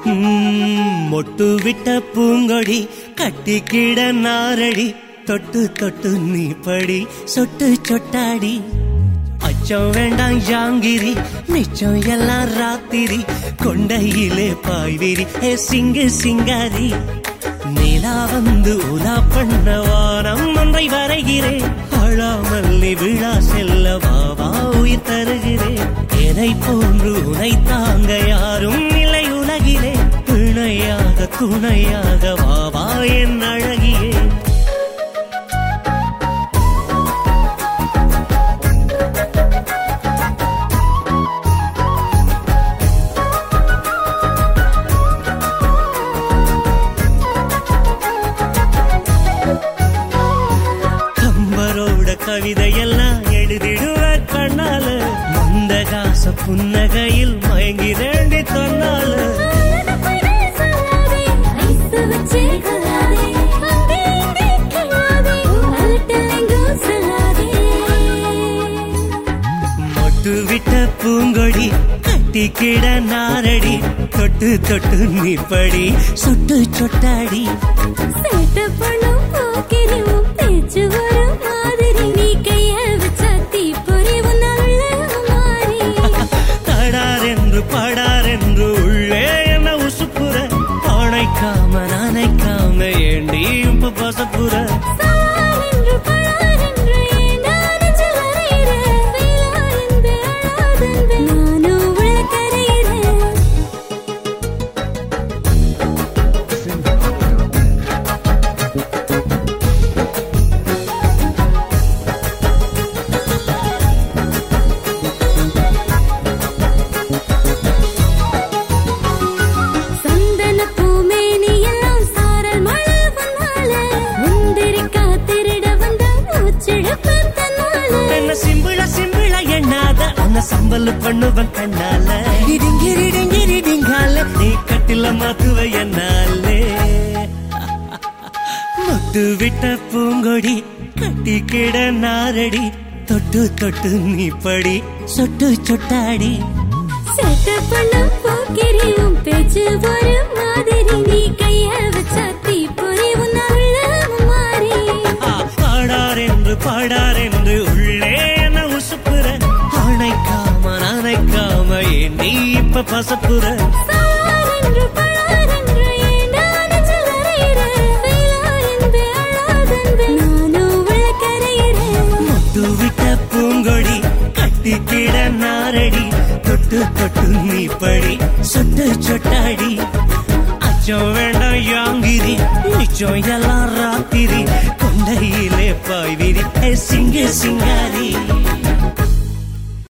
ம், மொட்டு விட்ட பூங்கொடி கட்டிக்கிட நாரடி தொட்டு தொட்டு நீ படி சொட்டு சொட்டாடி அச்சம் வேண்டாம் ஜாங்கிரி மிச்சம் எல்லாம் ராத்திரி கொண்டையிலே பாய்விரி ஏ சிங்கு சிங்காரி நிலா வந்து உலா பண்ண வானம் ஒன்றை வரைகிறேன் அழாமல்லி விழா செல்ல வாவா உயிர் தருகிறேன் என்னை போன்று உனை தாங்க யாரும் இல்லை உலகிலே துணையாக துணையாக வாவா என் அழகியே கம்பரோட கவிதையெல்லாம் எழுதிடுவார் கண்ணால மந்தகாச புன்னகையில் மயங்கி வேண்டி தன்னால மொட்டு விட்ட பூங்கொடி கட்டிக்கிட நாரடி தொட்டு தொட்டு நீ படி சொட்டு சொட்டாடி தடாரென்று படாரென்று உள்ளே என்ன உசுப்புற அணைக்காம நனைக்காம ஏண்டி இப்ப பசப்புற சந்தன பூமேனி எல்லாம் சாரல் மழை வந்தால முந்திரிக்கா திருட வந்த மூச்செடுப்பு தன்னால என்ன சிம்பிள சிம்பிள எண்ணாத அந்த சம்பல் பண்ணுவன் கண்ணால இடிங்கிரிடிங்கிரிடிங்கால நீ கட்டில மாத்துவ என்னாலே முட்டு விட்ட பூங்கொடி கட்டி கிட நாரடி தொட்டு தொட்டு நீ படி சொட்டு சொட்டாடி சேட்டை பண்ண போக்கிரியும் பேச்சு ஒரு மாதிரி நீ கைய வச்சா தீப்பொறி உன்னுள்ள மாறி ஆ, பாடார் என்று பாடார் என்று உள்ளே என்ன உசுப்புற அணைக்காம நனைக்காம ஏன் நீ இப்ப பசப்புற சாரென்று பழாரென்று ஏண்டா நெஞ்சில் அறையிற வெயிலாரென்று அழாதென்று நானும் விளக்கறையிறேன் முட்டு விட்ட பூங்கொடி கட்டி கிட நாரடி தொட்டு தொட்டு நீ படி சொட்டு சொட்டாடி அச்சம் வேண்டாம் யாங்கிரி மிச்சம் எல்லாம் ராத்திரி கொண்டையிலே பாய்விரி ஏ சிங்க சிங்காரி